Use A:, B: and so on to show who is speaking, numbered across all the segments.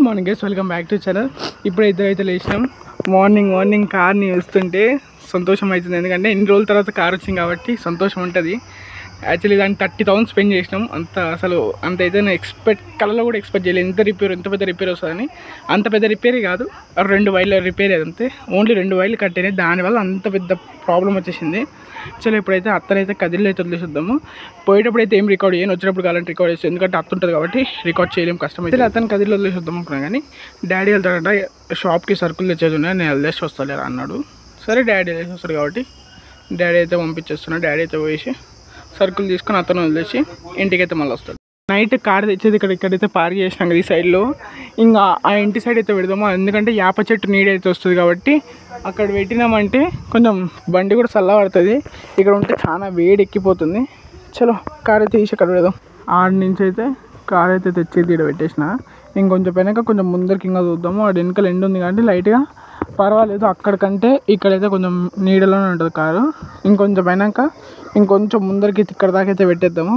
A: morning guys welcome back to channel ఇప్పుడు ఇద్దరు అయితే లేచినాం మార్నింగ్ మార్నింగ్ కార్ని వస్తుంటే సంతోషం అవుతుంది ఎందుకంటే ఎన్ని రోజుల తర్వాత కార్ వచ్చింది కాబట్టి సంతోషం ఉంటుంది యాక్చువల్లీ దాన్ని థర్టీ థౌసండ్ స్పెండ్ చేసినాం అంత అసలు అంత అయితే నేను ఎక్స్పెక్ట్ కళలో కూడా ఎక్స్పెక్ట్ చేయలేదు ఎంత రిపేర్ ఎంత పెద్ద రిపేర్ వస్తుందని అంత పెద్ద రిపేర్ కాదు ఆ రెండు వైర్ల రిపేర్ అంతే ఓన్లీ రెండు వైర్లు కట్టినాయి దానివల్ల అంత పెద్ద ప్రాబ్లం వచ్చేసింది చలో ఇప్పుడైతే అత్తనైతే కదిలి అయితే వదిలేసిద్దాము పోయేటప్పుడు అయితే ఏం రికార్డ్ చేయను వచ్చేటప్పుడు కావాలంటే రికార్డ్ చేస్తాను ఎందుకంటే అత్త ఉంటుంది కాబట్టి రికార్డ్ చేయలేం కష్టం అయితే అతను కదిలి వదిలేసిద్దాం అనుకున్నాను కానీ డాడీ వెళ్తాడంట షాప్కి సరుకులు తెచ్చేది ఉన్నాయి నేను వెళ్ళేసి వస్తాలేరా అన్నాడు సరే డాడీ వెళ్ళేసి వస్తాడు కాబట్టి డాడీ అయితే పంపించేస్తున్నా డాడీ అయితే పోయేసి సరుకులు తీసుకొని అతను వదిలేసి ఇంటికి అయితే మళ్ళీ వస్తాడు నైట్ కార్ తెచ్చేది ఇక్కడ ఇక్కడైతే పార్క్ చేసినాం కదా ఈ సైడ్లో ఇంకా ఆ ఇంటి సైడ్ అయితే పెడదాము ఎందుకంటే యాప చెట్టు నీడ అయితే వస్తుంది కాబట్టి అక్కడ పెట్టినామంటే కొంచెం బండి కూడా చల్లబడుతుంది ఇక్కడ ఉంటే చాలా వేడి ఎక్కిపోతుంది చలో కార్ అయితే తీసి అక్కడ పెడదాం ఆడ నుంచి అయితే కార్ అయితే తెచ్చేది ఇక్కడ పెట్టేసిన ఇంకొంచెం వెనక కొంచెం ముందరికి ఇంకా చూద్దాము ఆడ వెనకాల ఎండ్ ఉంది కాబట్టి లైట్గా పర్వాలేదు అక్కడికంటే ఇక్కడైతే కొంచెం నీడలోనే ఉంటుంది కారు ఇంకొంచెం వెనక ఇంకొంచెం ముందరికి ఇక్కడ దాకా అయితే పెట్టేద్దాము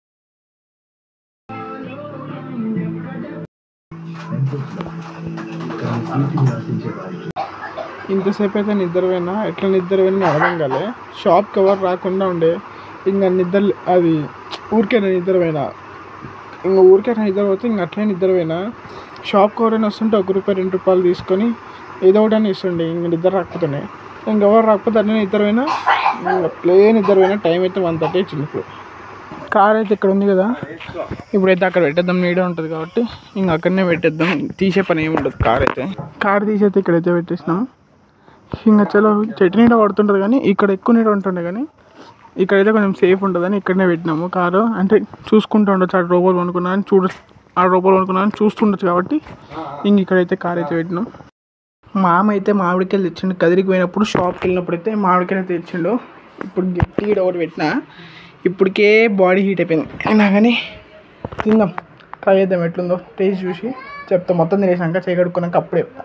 A: ఇంతసేపు అయితే నిద్ర పోయినా ఎట్లా నిద్ర పోయినా అర్థం కాలే షాప్ కవర్ రాకుండా ఉండే ఇంకా నిద్ర అది ఊరికైనా నిద్ర పోయినా ఇంకా ఊరికైనా నిద్ర పోతే ఇంక అట్లే నిద్ర పోయినా షాప్ కవర్ అయినా వస్తుంటే ఒక రూపాయి రెండు రూపాయలు తీసుకొని ఏదో ఒకటి అని ఇస్తుండే ఇంక నిద్ర రాకపోతున్నాయి ఇంకెవరు రాకపోతే అట్లనే నిద్ర పోయినా ఇంకా ప్లే నిద్ర పోయినా టైం అయితే వన్ థర్టీ వచ్చింది ఇప్పుడు కార్ అయితే ఇక్కడ ఉంది కదా ఇప్పుడైతే అక్కడ పెట్టేద్దాం నీడ ఉంటుంది కాబట్టి ఇంక అక్కడనే పెట్టేద్దాం తీసే పని ఏమి ఉండదు కార్ అయితే కార్ తీసైతే ఇక్కడైతే పెట్టేసినాం ఇంకా చలో చెట్టు నీడ పడుతుంటుంది కానీ ఇక్కడ ఎక్కువ నీడ ఉంటుండే కానీ ఇక్కడైతే కొంచెం సేఫ్ ఉంటుందని ఇక్కడనే పెట్టినాము కారు అంటే చూసుకుంటూ ఉండొచ్చు ఆ రోబోలు అనుకున్నా అని చూడ ఆ రోబోలు అనుకున్నా అని చూస్తుండొచ్చు కాబట్టి ఇంక ఇక్కడైతే కార్ అయితే పెట్టినాం మామ అయితే మామిడికాయలు తెచ్చిండు కదిరికి పోయినప్పుడు షాప్కి వెళ్ళినప్పుడు అయితే మామిడికాయలు అయితే తెచ్చిండు ఇప్పుడు గట్టి ఒకటి పెట్టిన ఇప్పటికే బాడీ హీట్ అయిపోయింది అయినా కానీ తిందాం ట్రై చేద్దాం ఎట్లుందో టేస్ట్ చూసి చెప్తా మొత్తం తినేసాక చేయగడుకున్నాక అప్పుడే చెప్తా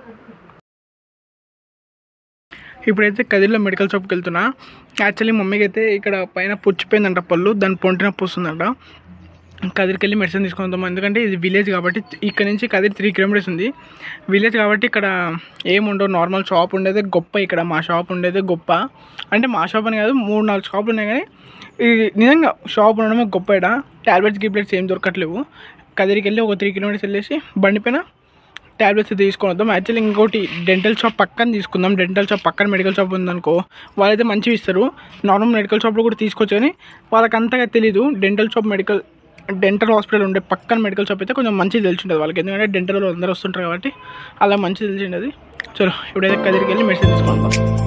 A: ఇప్పుడైతే కదిరిలో మెడికల్ షాప్కి వెళ్తున్నా యాక్చువల్లీ మమ్మీకి అయితే ఇక్కడ పైన పుచ్చిపోయిందంట పళ్ళు దాని పొంటిన పూస్తుందంట కదిరికి వెళ్ళి మెడిసిన్ తీసుకుందాం ఎందుకంటే ఇది విలేజ్ కాబట్టి ఇక్కడ నుంచి కదిరి త్రీ కిలోమీటర్స్ ఉంది విలేజ్ కాబట్టి ఇక్కడ ఏముండవు నార్మల్ షాప్ ఉండేది గొప్ప ఇక్కడ మా షాప్ ఉండేది గొప్ప అంటే మా షాప్ అని కాదు మూడు నాలుగు షాపులు ఉన్నాయి కానీ ఇది నిజంగా షాప్ ఉండడమే గొప్ప ఇక్కడ ట్యాబ్లెట్స్ గిబ్లెట్స్ ఏం దొరకట్లేవు కదిరికి వెళ్ళి ఒక త్రీ కిలోమీటర్స్ వెళ్ళేసి బండి పైన ట్యాబ్లెట్స్ తీసుకొని వద్దాం యాక్చువల్లీ ఇంకోటి డెంటల్ షాప్ పక్కన తీసుకుందాం డెంటల్ షాప్ పక్కన మెడికల్ షాప్ ఉందనుకో వాళ్ళైతే మంచివి ఇస్తారు నార్మల్ మెడికల్ షాప్లో కూడా తీసుకోవచ్చు కానీ వాళ్ళకి అంతగా తెలీదు dental shop medical dental hospital ఉండే పక్కన మెడికల్ షాప్ అయితే కొంచెం మంచిది తెలిసి ఉంటుంది వాళ్ళకి ఎందుకంటే డెంటల్ వాళ్ళు అందరూ వస్తుంటారు కాబట్టి అలా మంచిది తెలిసి ఉండదు చలో ఇప్పుడైతే కదిరికి వెళ్ళి మెడిసిన్ తీసుకుందాం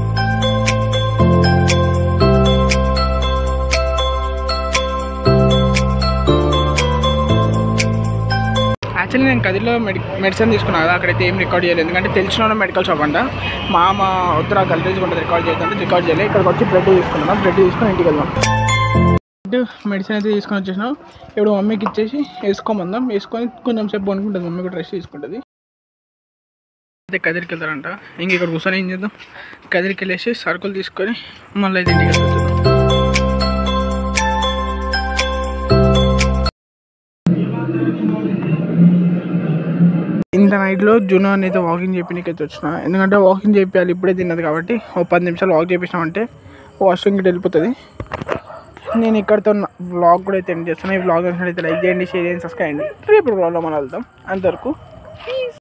A: యాక్చువల్లీ నేను కదిలో మెడి మెడిసిన్ తీసుకున్నాను కదా అక్కడైతే ఏం రికార్డ్ చేయలేదు ఎందుకంటే తెలిసిన మెడికల్ షాప్ అంట మా అమ్మ వద్దురా గల్రేజ్ ఉంటుంది రికార్డ్ చేద్దాం రికార్డ్ చేయలేదు ఇక్కడికి వచ్చి బ్లడ్ తీసుకున్నాను బ్లడ్ తీసుకొని ఇంటికి వెళ్దాం బ్లడ్ మెడిసిన్ అయితే తీసుకొని వచ్చేసినాం ఇప్పుడు మమ్మీకి ఇచ్చేసి వేసుకోమందాం వేసుకొని కొంచెం సేపు కొనుక్కుంటుంది మమ్మీ కూడా రెస్ట్ తీసుకుంటుంది అయితే కదిరికి వెళ్తారంట ఇంక ఇక్కడ కూర్చొని ఏం చేద్దాం కదిరికి వెళ్ళేసి సరుకులు తీసుకొని మళ్ళీ అయితే ఇంటికి వెళ్తాం ఇంత నైట్లో జునో అనేది వాకింగ్ చెప్పినకైతే వచ్చిన ఎందుకంటే వాకింగ్ చేయాలి ఇప్పుడే తిన్నది కాబట్టి ఓ పది నిమిషాలు వాక్ చేపించామంటే వాష్రూమ్కి వెళ్ళిపోతుంది నేను ఇక్కడితో వ్లాగ్ కూడా అయితే ఎండ్ చేస్తాను ఈ వ్లాగ్ అయితే లైక్ చేయండి షేర్ చేయండి సబ్స్క్రైబ్ చేయండి రేపు వ్లాగ్లో మనం వెళ్దాం అంతవరకు